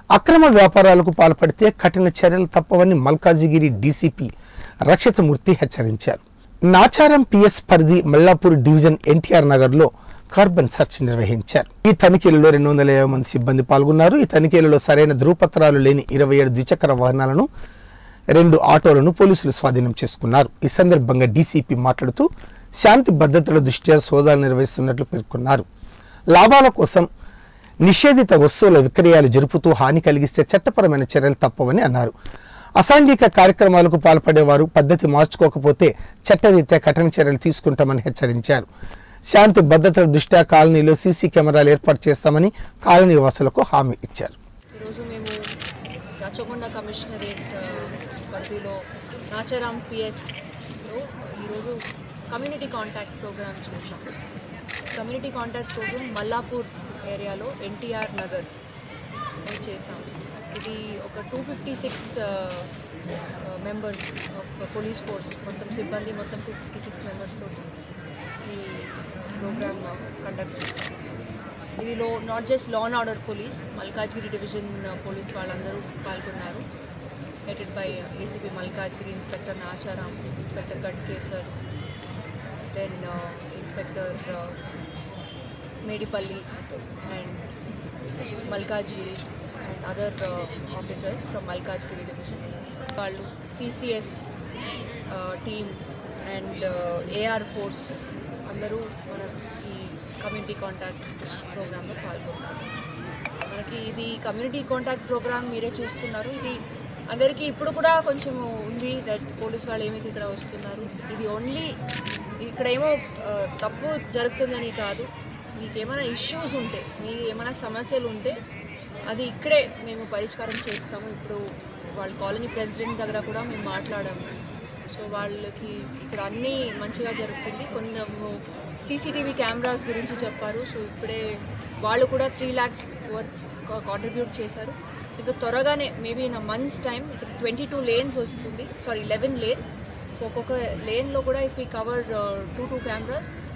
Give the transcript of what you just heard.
అక్రమ వ్యాపారాలకు పాల్పడితే కఠిన చర్యలు తప్పవని మల్కాజిగిరి డీసీపీ రక్షితమూర్తి హెచ్చరించారు నాచారం పిఎస్ పరిధి మల్లాపూర్ డివిజన్ ఎన్టీఆర్ నగర్లో కార్బన్ సెర్చ్ నిర్వహించారు ఈ తనిఖీలలో రెండు వందల యాభై మంది సిబ్బంది పాల్గొన్నారు ఈ తనిఖీలలో సరైన ధృవపత్రాలు లేని ఇరవై ఏడు ద్విచక్ర వాహనాలను రెండు ఆటోలను పోలీసులు స్వాధీనం చేసుకున్నారు ఈ సందర్భంగా డీసీపీ మాట్లాడుతూ శాంతి భద్రతల దృష్ట్యా సోదాలు నిర్వహిస్తున్నట్లు పేర్కొన్నారు లాభాల కోసం నిషేధిత వస్తువుల విక్రయాలు జరుపుతూ హాని కలిగిస్తే చట్టపరమైన చర్యలు తప్పవని అన్నారు అసాంఘిక కార్యక్రమాలకు పాల్పడేవారు పద్ధతి మార్చుకోకపోతే చట్టరీత్యా కఠిన చర్యలు తీసుకుంటామని హెచ్చరించారు శాంతి భద్రతల దృష్ట్యా కాలనీలో సీసీ కెమెరాలు ఏర్పాటు చేస్తామని కాలనీ వాసులకు హామీ ఇచ్చారు ఈరోజు మేము రాచకొండ కమిషనరేట్ ఆ, పరిధిలో నాచారాం పిఎస్లో ఈరోజు కమ్యూనిటీ కాంటాక్ట్ ప్రోగ్రామ్ చేసాం కమ్యూనిటీ కాంటాక్ట్ ప్రోగ్రామ్ మల్లాపూర్ ఏరియాలో ఎన్టీఆర్ నగర్ చేసాం ఇది ఒక two fifty six members of police force మొత్తం సిబ్బంది మొత్తం టూ ఫిఫ్టీ సిక్స్ మెంబర్స్ తోటి ఈ ప్రోగ్రామ్ కండక్ట్ చేసాం ఇది లో not just law and order police Malkajgiri division police వాళ్ళందరూ పాల్గొన్నారు headed by ACP Malkajgiri inspector Nacharam inspector Ghatkesar then inspector Medipally and Malkajgiri and other officers from Malkajgiri division వాళ్ళు CCS team and AR force అందరూ మన ఈ కమ్యూనిటీ కాంటాక్ట్ ప్రోగ్రాంలో పాల్గొన్నారు మనకి ఇది కమ్యూనిటీ కాంటాక్ట్ ప్రోగ్రామ్ మీరే చూస్తున్నారు ఇది అందరికీ ఇప్పుడు కూడా కొంచెం ఉంది దట్ పోలీస్ వాళ్ళు ఏమి ఇక్కడ వస్తున్నారు ఇది ఓన్లీ ఇక్కడ ఏమో ఆ, తప్పు జరుగుతుందని కాదు మీకు ఏమైనా ఇష్యూస్ ఉంటే మీ ఏమైనా సమస్యలు ఉంటే అది ఇక్కడే మేము పరిష్కారం చేస్తాము ఇప్పుడు వాళ్ళ కాలనీ ప్రెసిడెంట్ దగ్గర కూడా మేము మాట్లాడాము సో వాళ్ళకి ఇక్కడ అన్నీ మంచిగా జరుగుతుంది కొంచెము సీసీటీవీ కెమెరాస్ గురించి చెప్పారు సో ఇప్పుడే వాళ్ళు కూడా త్రీ ల్యాక్స్ వర్త్ కాంట్రిబ్యూట్ చేశారు ఇంకా త్వరగానే మేబీ ఇన్ మంత్స్ టైం ఇక్కడ ట్వంటీ టూ లేన్స్ వస్తుంది సారీ లెవెన్ లేన్స్ సో ఒక్కొక్క లేన్లో కూడా ఇఫ్ ఈ కవర్ టూ టూ కెమెరాస్